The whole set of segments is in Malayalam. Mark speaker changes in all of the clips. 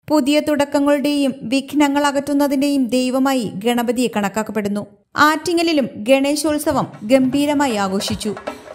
Speaker 1: പുതിയ തുടക്കങ്ങളുടെയും വിഘ്നങ്ങൾ അകറ്റുന്നതിന്റെയും ദൈവമായി ഗണപതിയെ കണക്കാക്കപ്പെടുന്നു ആറ്റിങ്ങലിലും ഗണേശോത്സവം ഗംഭീരമായി ആഘോഷിച്ചു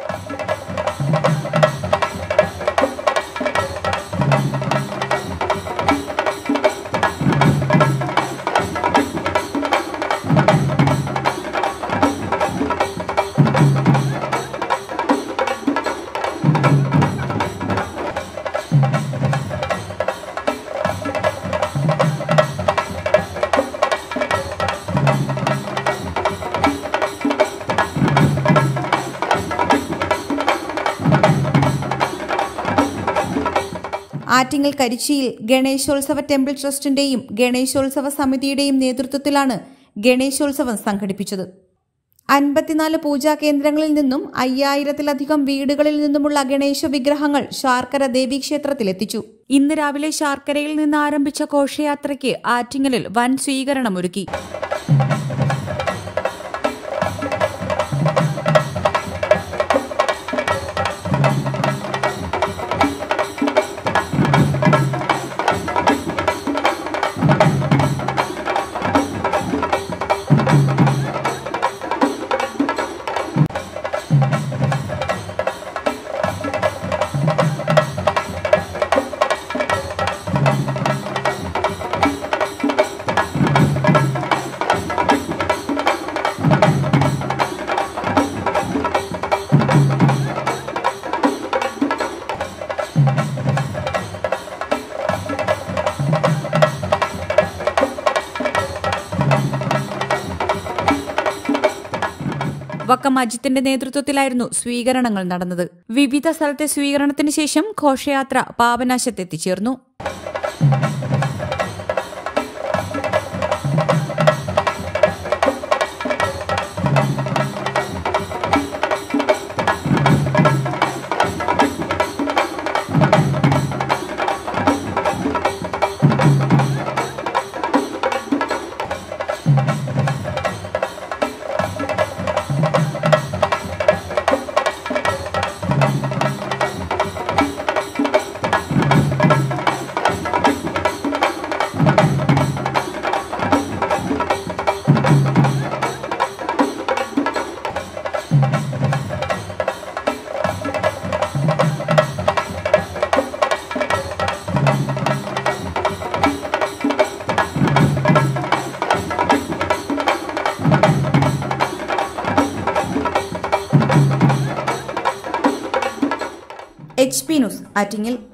Speaker 1: ആറ്റിങ്ങൽ കരിച്ചിയിൽ ഗണേശോത്സവ ടെമ്പിൾ ട്രസ്റ്റിന്റെയും ഗണേശോത്സവ സമിതിയുടെയും നേതൃത്വത്തിലാണ് ഗണേശോത്സവം സംഘടിപ്പിച്ചത് അൻപത്തിനാല് പൂജാ കേന്ദ്രങ്ങളിൽ നിന്നും അയ്യായിരത്തിലധികം വീടുകളിൽ നിന്നുമുള്ള ഗണേശ വിഗ്രഹങ്ങൾ ശാർക്കര ദേവീക്ഷേത്രത്തിലെത്തിച്ചു ഇന്ന് രാവിലെ ശാർക്കരയിൽ നിന്ന് ആരംഭിച്ച ഘോഷയാത്രയ്ക്ക് ആറ്റിങ്ങലിൽ വൻ സ്വീകരണമൊരുക്കി വക്കം അജിത്തിന്റെ നേതൃത്വത്തിലായിരുന്നു സ്വീകരണങ്ങൾ നടന്നത് വിവിധ സ്ഥലത്തെ സ്വീകരണത്തിന് ശേഷം ഘോഷയാത്ര പാപനാശത്തെത്തിച്ചേർന്നു എച്ച് പി ന്യൂസ് ആറ്റിങ്ങൽ